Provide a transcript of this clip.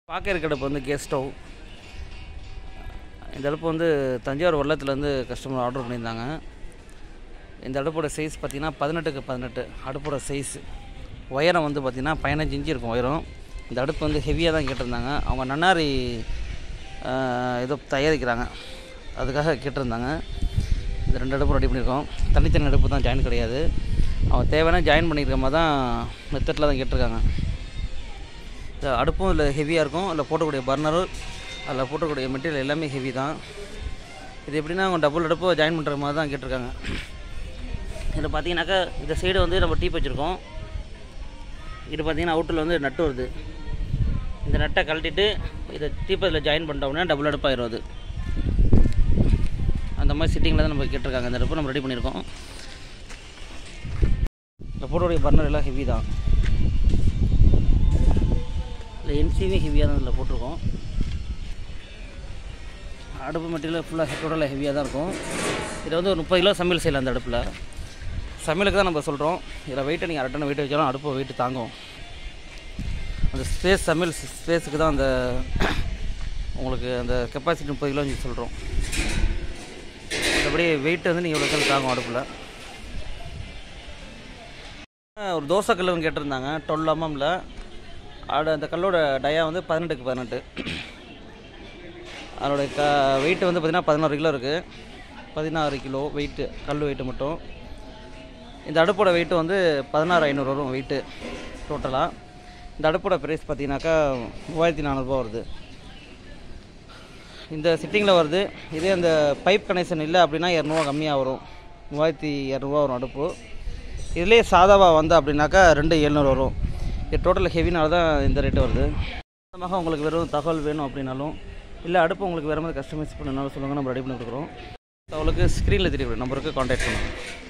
packet அடுப்பு வந்து gas stove இந்த அடுப்பு வந்து தஞ்சாவூர் வெள்ளத்துலேருந்து கஸ்டமர் ஆர்டர் பண்ணியிருந்தாங்க இந்த அடுப்போட சைஸ் பார்த்திங்கன்னா பதினெட்டுக்கு பதினெட்டு அடுப்போட சைஸ் உயரம் வந்து பார்த்திங்கன்னா பதினஞ்சு இன்ச்சு இருக்கும் உயரம் இந்த அடுப்பு வந்து ஹெவியாக தான் கேட்டிருந்தாங்க அவங்க நன்னாரி ஆஹ், ஏதோ தயாரிக்கிறாங்க அதுக்காக கேட்டிருந்தாங்க இந்த ரெண்டு அடுப்பும் ரெடி பண்ணியிருக்கோம் தனித்தனி அடுப்பு தான் ஜாயின் கிடையாது அவங்க தேவையான ஜாயின் பண்ணியிருக்க மாதிரி தான் மெத்தடில் தான் கேட்டிருக்காங்க இந்த அடுப்பும் இதில் ஹெவியாக இருக்கும் அதில் போட்டக்கூடிய பர்னரும் அதில் போட்டக்கூடிய மெட்டீரியல் எல்லாமே ஹெவி தான் இது எப்படின்னா அவங்க டபுள் அடுப்பு ஜாயின் பண்ணுற மாதிரி தான் கேட்டிருக்காங்க இதில் பார்த்தீங்கன்னாக்கா இந்த சைடு வந்து நம்ம டீப் வச்சுருக்கோம் இது பார்த்தீங்கன்னா அவுட்டில் வந்து நட்டு வருது இந்த நட்டை கழட்டிட்டு இதை டீப்பை இதில் ஜாயின் பண்ணிட்டோம்னா டபுள் அடுப்பாயிரும் அது அந்த மாதிரி சிட்டிங்கில் தான் நம்ம கேட்டிருக்காங்க இந்த அடுப்பு நம்ம ரெடி பண்ணியிருக்கோம் இந்த போட்டோடைய பர்னர் எல்லாம் ஹெவி தான் இல்லை என்சிவி ஹெவியாக தான் இதில் போட்டிருக்கோம் அடுப்பு மெட்டீரியல் ஃபுல்லாக ஹெட்டோட ஹெவியாக தான் இருக்கும் இதில் வந்து ஒரு முப்பது கிலோ சமையல் செய்யலாம் அந்த அடுப்பில் சமையலுக்கு தான் நம்ம சொல்கிறோம் இதில் வெயிட்டை நீங்கள் அரட்டனை வெயிட் வச்சாலும் அடுப்பு வெயிட் தாங்கும் அந்த ஸ்பேஸ் சமையல் ஸ்பேஸுக்கு தான் அந்த உங்களுக்கு அந்த கெப்பாசிட்டி முப்பது கிலோ சொல்கிறோம் மற்றபடி வெயிட் வந்து நீங்கள் இவ்வளோ தாங்கும் அடுப்பில் ஒரு தோசை கல்லுன்னு கேட்டிருந்தாங்க டுவெல் எம்எம்ல அதோட அந்த கல்லோட டயா வந்து பதினெட்டுக்கு பதினெட்டு அதோட க வெயிட் வந்து பார்த்திங்கன்னா பதினாறு கிலோ இருக்குது பதினாறு கிலோ வெயிட்டு கல் வெயிட்டு மட்டும் இந்த அடுப்போட வெயிட்டு வந்து பதினாறு ஐநூறு வரும் வெயிட்டு டோட்டலாக இந்த அடுப்போட ப்ரைஸ் பார்த்தீங்கன்னாக்கா மூவாயிரத்தி நானூறுபா வருது இந்த சிட்டிங்கில் வருது இதே அந்த பைப் கனெக்ஷன் இல்லை அப்படின்னா இரநூறுவா கம்மியாக வரும் மூவாயிரத்தி இரநூறுவா வரும் அடுப்பு இதுலேயே சாதாவாக வந்து அப்படின்னாக்கா ரெண்டு எழுநூறு வரும் இது டோட்டல் ஹெவினால தான் இந்த ரேட்டு வருது மொத்தமாக உங்களுக்கு வெறும் தகவல் வேணும் அப்படின்னாலும் இல்லை அடுப்பு உங்களுக்கு வேறு மாதிரி கஸ்டமைஸ் பண்ணனாலும் சொல்லுங்கள் நம்ம ரெடி பண்ணி கொடுக்குறோம் அவளுக்கு ஸ்க்ரீனில் தெரியக்கூடிய நம்பருக்கு காண்டாக்ட் பண்ணுங்கள்